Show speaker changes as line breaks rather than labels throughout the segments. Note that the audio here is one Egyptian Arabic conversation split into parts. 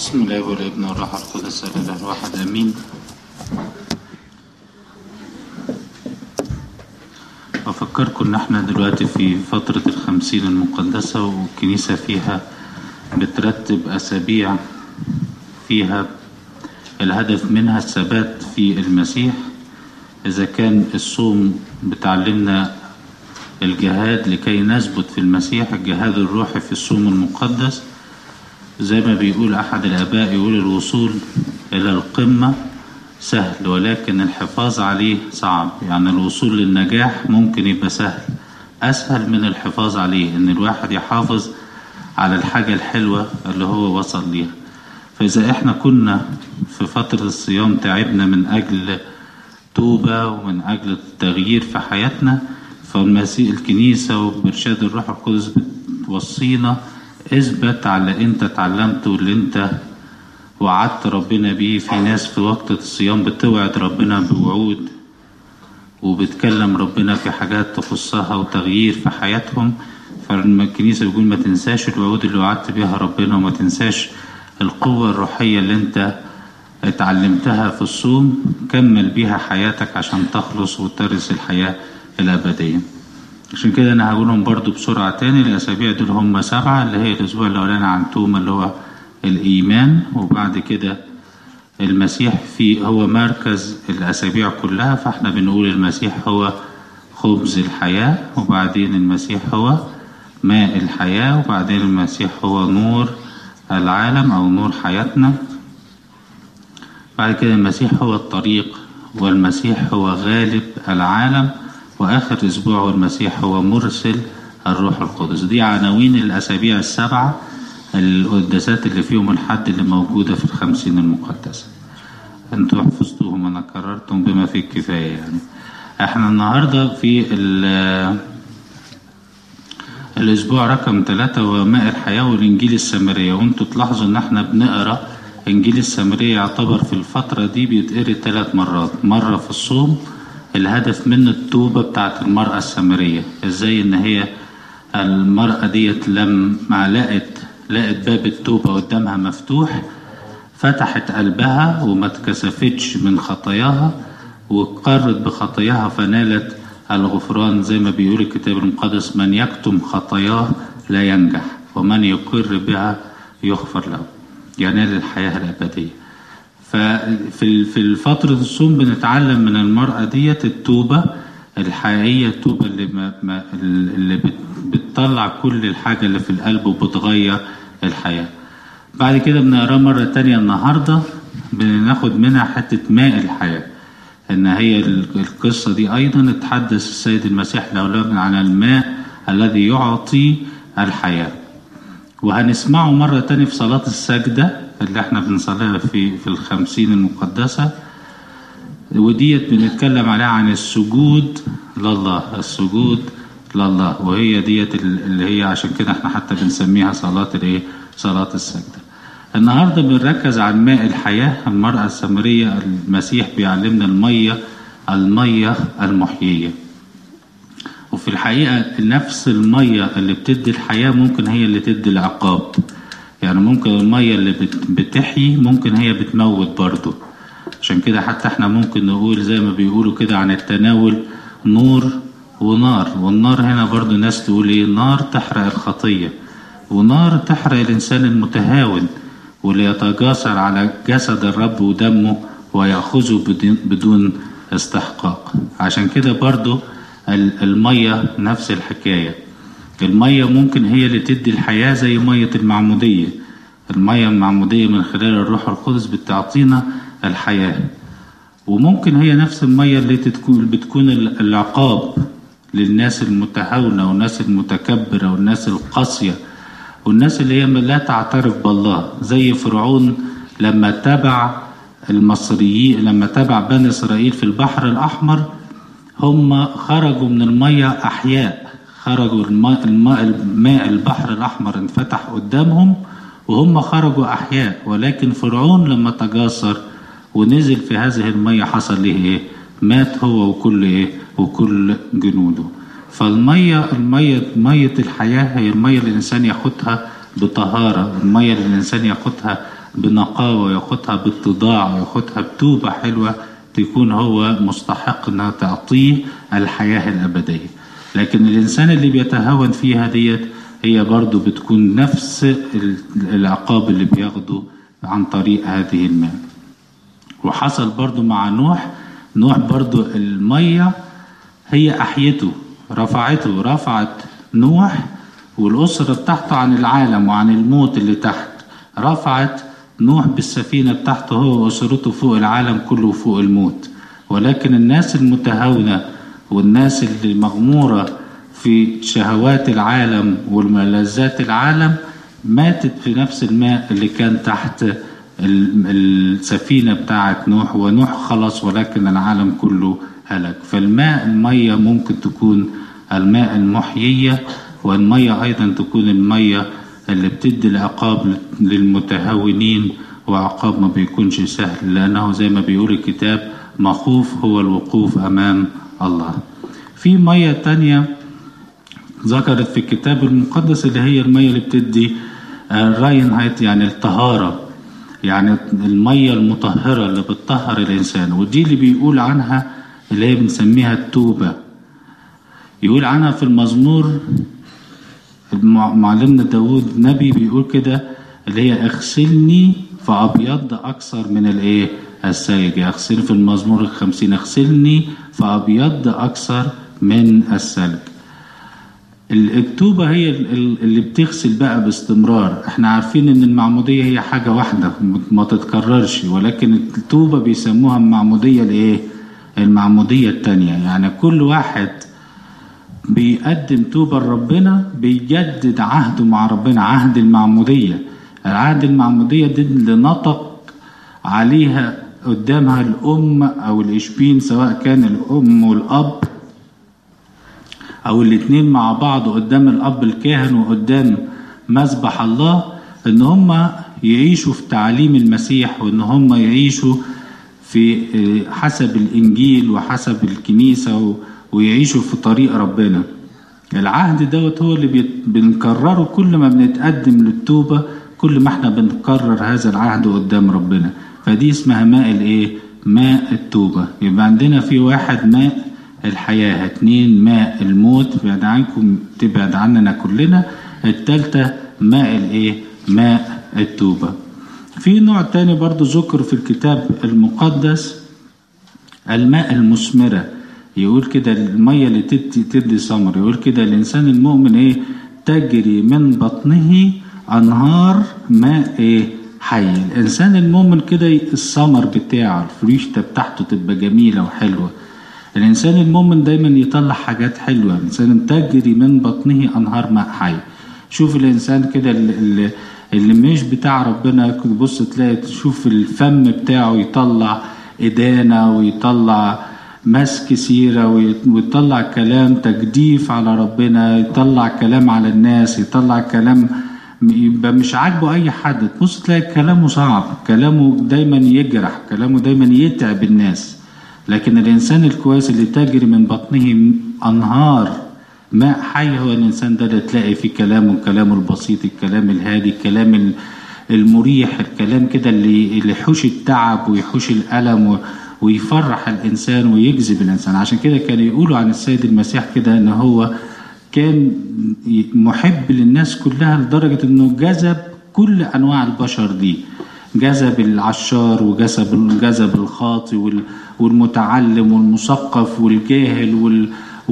بسم الله والابن والروح القدس الاله الواحد امين بفكركم ان احنا دلوقتي في فترة الخمسين المقدسة والكنيسة فيها بترتب اسابيع فيها الهدف منها الثبات في المسيح اذا كان الصوم بتعلمنا الجهاد لكي نثبت في المسيح الجهاد الروحي في الصوم المقدس زي ما بيقول أحد الآباء يقول الوصول إلى القمة سهل ولكن الحفاظ عليه صعب يعني الوصول للنجاح ممكن يبقى سهل أسهل من الحفاظ عليه إن الواحد يحافظ على الحاجة الحلوة اللي هو وصل ليها فإذا إحنا كنا في فترة الصيام تعبنا من أجل توبة ومن أجل التغيير في حياتنا فالمسيح الكنيسة وبإرشاد الروح القدس بتوصينا اثبت على اللي انت اتعلمته واللي انت وعدت ربنا بيه في ناس في وقت الصيام بتوعد ربنا بوعود وبتكلم ربنا في حاجات تخصها وتغيير في حياتهم فالكنيسة بتقول ما تنساش الوعود اللي وعدت بيها ربنا وما تنساش القوة الروحية اللي انت اتعلمتها في الصوم كمل بيها حياتك عشان تخلص وترث الحياة الأبدية عشان كده انا هقولهم برضو بسرعة تاني الاسابيع دول هم سبعة اللي هي الاسبوع الاولاني عن توما اللي هو الايمان وبعد كده المسيح في هو مركز الاسابيع كلها فاحنا بنقول المسيح هو خبز الحياة وبعدين المسيح هو ماء الحياة وبعدين المسيح هو نور العالم او نور حياتنا بعد كده المسيح هو الطريق والمسيح هو غالب العالم وآخر أسبوع والمسيح هو مرسل الروح القدس دي عناوين الأسابيع السبعة القداسات اللي فيهم الحد اللي موجودة في الخمسين المقدسة انتوا حفظتوهم أنا كررتهم بما فيه الكفاية يعني احنا النهاردة في الأسبوع رقم ثلاثة هو ماء الحياة والإنجيل السامرية وانتوا تلاحظوا إن احنا بنقرأ إنجيل السامرية يعتبر في الفترة دي بيتقري ثلاث مرات مرة في الصوم الهدف منه التوبة بتاعت المرأة السامرية ازاي ان هي المرأة ديت لما لقت لقت باب التوبة قدامها مفتوح فتحت قلبها وما اتكسفتش من خطاياها وقرت بخطاياها فنالت الغفران زي ما بيقول الكتاب المقدس من يكتم خطاياه لا ينجح ومن يقر بها يغفر له ينال الحياة الأبدية ففي في فترة الصوم بنتعلم من المرأة ديت التوبة الحقيقية التوبة اللي ما ما اللي بتطلع كل الحاجة اللي في القلب وبتغير الحياة. بعد كده بنقراه مرة تانية النهاردة بناخد منها حتة ماء الحياة. إن هي القصة دي أيضا اتحدث السيد المسيح لولا عن الماء الذي يعطي الحياة. وهنسمعه مرة تانية في صلاة السجدة اللي احنا بنصليها في في الخمسين المقدسة وديت بنتكلم عليها عن السجود لله السجود لله وهي ديت اللي هي عشان كده احنا حتى بنسميها صلاة الايه صلاة السجدة النهاردة بنركز عن ماء الحياة المرأة السامرية المسيح بيعلمنا المية المية المحيية وفي الحقيقة نفس المية اللي بتدي الحياة ممكن هي اللي تدي العقاب يعني ممكن المية اللي بتحيي ممكن هي بتموت برضو عشان كده حتى احنا ممكن نقول زي ما بيقولوا كده عن التناول نور ونار والنار هنا برضو ناس تقول ايه نار تحرق الخطية ونار تحرق الإنسان المتهاون واللي يتجاسر على جسد الرب ودمه ويأخذه بدون استحقاق عشان كده برضو المية نفس الحكاية المية ممكن هي اللي تدي الحياة زي مية المعمودية المية المعمودية من خلال الروح القدس بتعطينا الحياة وممكن هي نفس المية اللي تكون بتكون العقاب للناس المتهاونة والناس المتكبرة والناس القاسية والناس اللي هي لا تعترف بالله زي فرعون لما تبع المصريين لما تبع بني إسرائيل في البحر الأحمر هم خرجوا من المية أحياء خرجوا الماء, الماء, الماء البحر الأحمر انفتح قدامهم وهم خرجوا أحياء ولكن فرعون لما تجاسر ونزل في هذه المية حصل له إيه؟ مات هو وكل إيه؟ وكل جنوده فالمية المية مية الحياة هي المية اللي الإنسان ياخدها بطهارة المية اللي الإنسان ياخدها بنقاوة وياخدها باتضاع وياخدها بتوبة حلوة تكون هو مستحق انها تعطيه الحياة الأبدية لكن الإنسان اللي بيتهاون فيها ديت هي برضو بتكون نفس العقاب اللي بياخده عن طريق هذه الماء وحصل برضو مع نوح نوح برضو المية هي أحيته رفعته رفعت نوح والأسرة بتاعته عن العالم وعن الموت اللي تحت رفعت نوح بالسفينة بتاعته هو وأسرته فوق العالم كله فوق الموت ولكن الناس المتهاونة والناس اللي مغمورة في شهوات العالم والملذات العالم ماتت في نفس الماء اللي كان تحت السفينة بتاعت نوح ونوح خلص ولكن العالم كله هلك فالماء المية ممكن تكون الماء المحيية والمية أيضا تكون المية اللي بتدي العقاب للمتهاونين وعقاب ما بيكونش سهل لأنه زي ما بيقول الكتاب مخوف هو الوقوف أمام الله في مية تانية ذكرت في الكتاب المقدس اللي هي المية اللي بتدي الراينهايت يعني الطهارة يعني المية المطهرة اللي بتطهر الإنسان ودي اللي بيقول عنها اللي هي بنسميها التوبة يقول عنها في المزمور معلمنا داود نبي بيقول كده اللي هي اغسلني فأبيض أكثر من الإيه السيج اغسلني في المزمور الخمسين اغسلني فأبيض أكثر من الثلج التوبة هي اللي بتغسل بقى باستمرار احنا عارفين ان المعمودية هي حاجة واحدة ما تتكررش ولكن التوبة بيسموها المعمودية الايه المعمودية التانية يعني كل واحد بيقدم توبة لربنا بيجدد عهده مع ربنا عهد المعمودية العهد المعمودية دي اللي نطق عليها قدامها الأم أو الإشبين سواء كان الأم والأب أو الاتنين مع بعض قدام الأب الكاهن وقدام مذبح الله إن هم يعيشوا في تعليم المسيح وإن هم يعيشوا في حسب الإنجيل وحسب الكنيسة ويعيشوا في طريق ربنا العهد دوت هو اللي بنكرره كل ما بنتقدم للتوبة كل ما احنا بنكرر هذا العهد قدام ربنا فدي اسمها ماء الايه ماء التوبة يبقى عندنا في واحد ماء الحياة اتنين ماء الموت تبعد عنكم تبعد عننا كلنا التالتة ماء الايه ماء التوبة في نوع تاني برضو ذكر في الكتاب المقدس الماء المثمرة يقول كده المية اللي تدي, تدي ثمر يقول كده الإنسان المؤمن إيه تجري من بطنه أنهار ماء إيه حي الإنسان المؤمن كده الثمر بتاعه الفريشتة بتاعته تبقى جميلة وحلوة الإنسان المؤمن دايما يطلع حاجات حلوة الإنسان تجري من بطنه أنهار ماء حي شوف الإنسان كده اللي, اللي مش بتاع ربنا تبص تلاقي تشوف الفم بتاعه يطلع إدانة ويطلع مسك سيرة ويطلع كلام تجديف على ربنا يطلع كلام على الناس يطلع كلام يبقى مش عاجبه أي حد تبص تلاقي كلامه صعب كلامه دايما يجرح كلامه دايما يتعب الناس لكن الإنسان الكويس اللي تجري من بطنه أنهار ماء حي هو الإنسان ده اللي تلاقي في كلامه كلامه البسيط الكلام الهادي الكلام المريح الكلام كده اللي اللي يحوش التعب ويحوش الألم ويفرح الإنسان ويجذب الإنسان عشان كده كانوا يقولوا عن السيد المسيح كده إن هو كان محب للناس كلها لدرجة إنه جذب كل أنواع البشر دي جذب العشار وجذب جذب الخاطي والمتعلم والمثقف والجاهل وال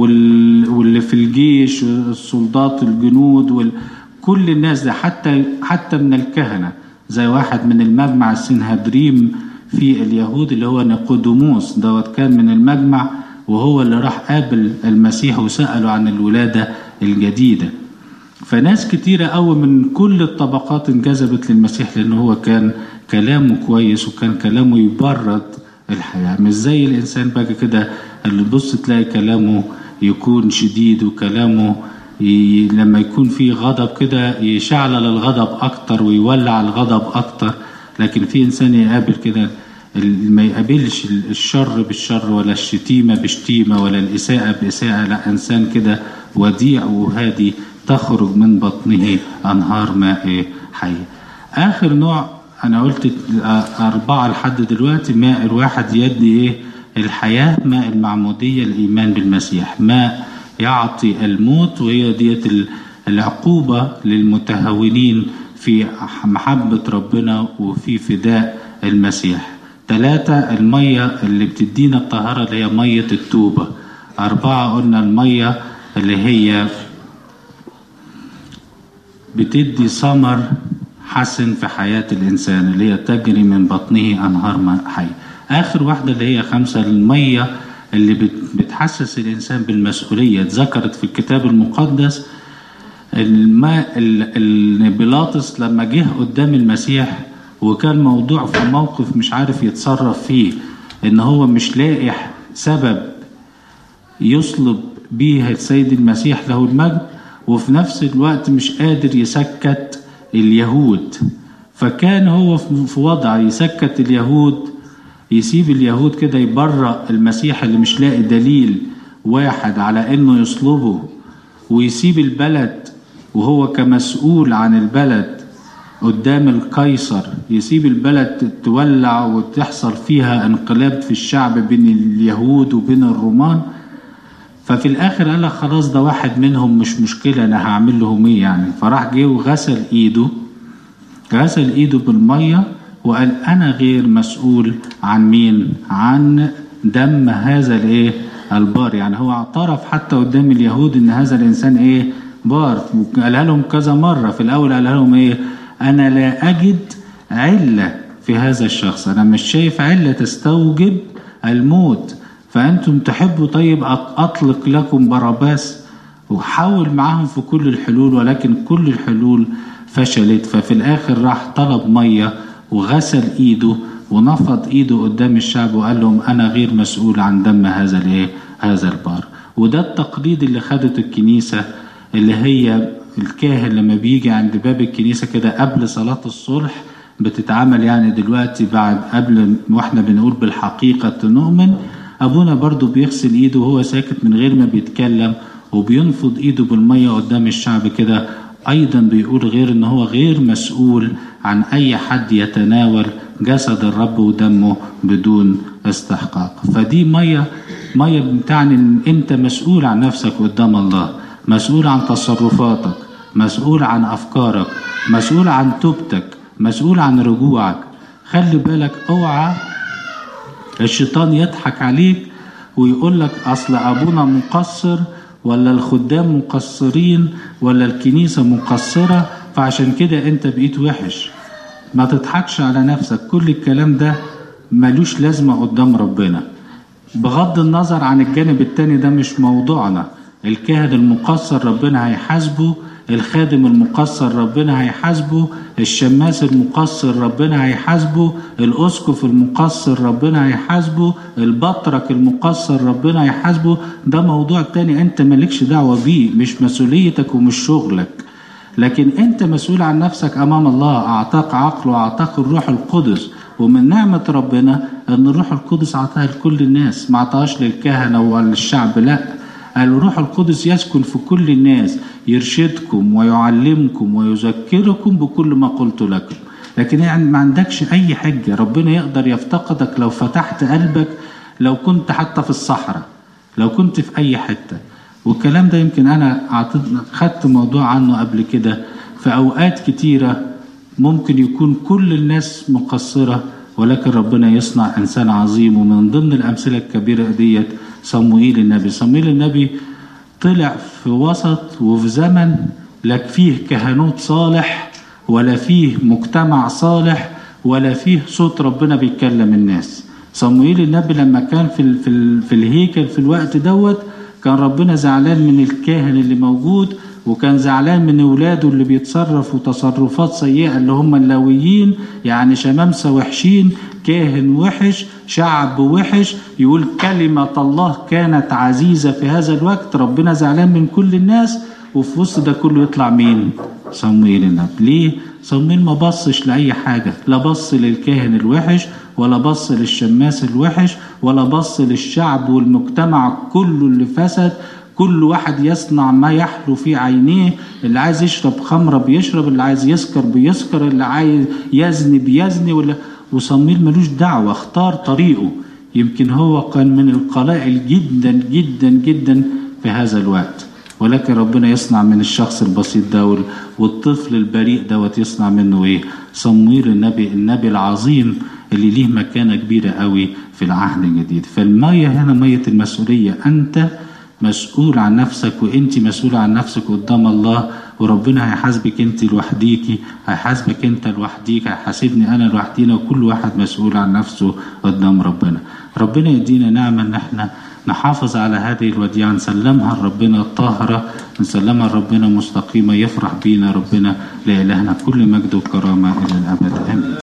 واللي في الجيش السلطات الجنود وال كل الناس ده حتى حتى من الكهنه زي واحد من المجمع السنهدريم في اليهود اللي هو نيقوديموس دوت كان من المجمع وهو اللي راح قابل المسيح وسأله عن الولادة الجديدة فناس كتيرة قوي من كل الطبقات انجذبت للمسيح لأن هو كان كلامه كويس وكان كلامه يبرد الحياة مش زي الإنسان بقى كده اللي تبص تلاقي كلامه يكون شديد وكلامه ي... لما يكون في غضب كده يشعل الغضب أكتر ويولع الغضب أكتر لكن في إنسان يقابل كده ما يقابلش الشر بالشر ولا الشتيمة بشتيمة ولا الإساءة بإساءة لا إنسان كده وديع وهادي تخرج من بطنه أنهار ماء حي آخر نوع انا قلت اربعة لحد دلوقتي ماء الواحد يدي ايه الحياة ماء المعمودية الايمان بالمسيح ماء يعطي الموت وهي ديت العقوبة للمتهاونين في محبة ربنا وفي فداء المسيح ثلاثة المية اللي بتدينا الطهارة اللي هي مية التوبة أربعة قلنا المية اللي هي بتدي ثمر حسن في حياة الإنسان اللي هي تجري من بطنه أنهار ماء حي آخر واحدة اللي هي خمسة المية اللي بتحسس الإنسان بالمسؤولية اتذكرت في الكتاب المقدس الماء بيلاطس لما جه قدام المسيح وكان موضوع في موقف مش عارف يتصرف فيه ان هو مش لاقي سبب يصلب بيه السيد المسيح له المجد وفي نفس الوقت مش قادر يسكت اليهود فكان هو في وضع يسكت اليهود يسيب اليهود كده يبرأ المسيح اللي مش لاقي دليل واحد على انه يصلبه ويسيب البلد وهو كمسؤول عن البلد قدام القيصر يسيب البلد تولع وتحصل فيها انقلاب في الشعب بين اليهود وبين الرومان ففي الاخر قال لك خلاص ده واحد منهم مش مشكله انا هعمل لهم ايه يعني فراح جه وغسل ايده غسل ايده بالميه وقال انا غير مسؤول عن مين عن دم هذا الايه البار يعني هو اعترف حتى قدام اليهود ان هذا الانسان ايه بار قالها لهم كذا مره في الاول قالها لهم ايه انا لا اجد عله في هذا الشخص انا مش شايف عله تستوجب الموت فأنتم تحبوا طيب أطلق لكم باراباس وحاول معاهم في كل الحلول ولكن كل الحلول فشلت ففي الآخر راح طلب مية وغسل إيده ونفض إيده قدام الشعب وقال لهم أنا غير مسؤول عن دم هذا الإيه هذا البار وده التقليد اللي خدته الكنيسة اللي هي الكاهن لما بيجي عند باب الكنيسة كده قبل صلاة الصلح بتتعمل يعني دلوقتي بعد قبل واحنا بنقول بالحقيقة نؤمن ابونا برضو بيغسل ايده وهو ساكت من غير ما بيتكلم وبينفض ايده بالميه قدام الشعب كده ايضا بيقول غير ان هو غير مسؤول عن اي حد يتناول جسد الرب ودمه بدون استحقاق فدي ميه ميه بتعني ان انت مسؤول عن نفسك قدام الله مسؤول عن تصرفاتك مسؤول عن افكارك مسؤول عن توبتك مسؤول عن رجوعك خلي بالك اوعى الشيطان يضحك عليك ويقول لك اصل ابونا مقصر ولا الخدام مقصرين ولا الكنيسة مقصرة فعشان كده انت بقيت وحش ما تضحكش على نفسك كل الكلام ده ملوش لازمة قدام ربنا بغض النظر عن الجانب التاني ده مش موضوعنا الكاهن المقصر ربنا هيحاسبه الخادم المقصر ربنا هيحاسبه الشماس المقصر ربنا هيحاسبه الاسقف المقصر ربنا هيحاسبه البطرك المقصر ربنا هيحاسبه ده موضوع تاني انت مالكش دعوه بيه مش مسؤوليتك ومش شغلك لكن انت مسؤول عن نفسك امام الله اعطاك عقل واعطاك الروح القدس ومن نعمة ربنا ان الروح القدس اعطاها لكل الناس ما اعطاهاش للكهنة وللشعب لا الروح القدس يسكن في كل الناس يرشدكم ويعلمكم ويذكركم بكل ما قلت لكم لكن يعني ما عندكش اي حجة ربنا يقدر يفتقدك لو فتحت قلبك لو كنت حتى في الصحراء لو كنت في اي حتة والكلام ده يمكن انا اعطيت خدت موضوع عنه قبل كده في اوقات كتيرة ممكن يكون كل الناس مقصرة ولكن ربنا يصنع انسان عظيم ومن ضمن الامثلة الكبيرة ديت صموئيل النبي صموئيل النبي طلع في وسط وفي زمن لا فيه كهنوت صالح ولا فيه مجتمع صالح ولا فيه صوت ربنا بيتكلم الناس صموئيل النبي لما كان في ال في, ال في الهيكل في الوقت دوت كان ربنا زعلان من الكاهن اللي موجود وكان زعلان من اولاده اللي بيتصرفوا تصرفات سيئه اللي هم اللاويين يعني شمامسه وحشين كاهن وحش شعب وحش يقول كلمه الله كانت عزيزه في هذا الوقت ربنا زعلان من كل الناس وفي وسط ده كله يطلع مين صمويل النبي ليه صمويل ما بصش لاي حاجه لا بص للكاهن الوحش ولا بص للشماس الوحش ولا بص للشعب والمجتمع كله اللي فسد كل واحد يصنع ما يحلو في عينيه اللي عايز يشرب خمرة بيشرب اللي عايز يسكر بيسكر اللي عايز يزني بيزني ولا وصمويل ملوش دعوة اختار طريقه يمكن هو كان من القلائل جدا جدا جدا في هذا الوقت ولكن ربنا يصنع من الشخص البسيط ده والطفل البريء دوت يصنع منه ايه صمويل النبي النبي العظيم اللي ليه مكانة كبيرة قوي في العهد الجديد فالمية هنا مية المسؤولية أنت مسؤول عن نفسك وانت مسؤول عن نفسك قدام الله وربنا هيحاسبك انت لوحديكي هيحاسبك انت لوحديك هيحاسبني انا لوحدينا وكل واحد مسؤول عن نفسه قدام ربنا ربنا يدينا نعمة ان احنا نحافظ على هذه الوديعة نسلمها لربنا طاهرة نسلمها لربنا مستقيمة يفرح بينا ربنا لإلهنا كل مجد وكرامة إلى الأبد آمين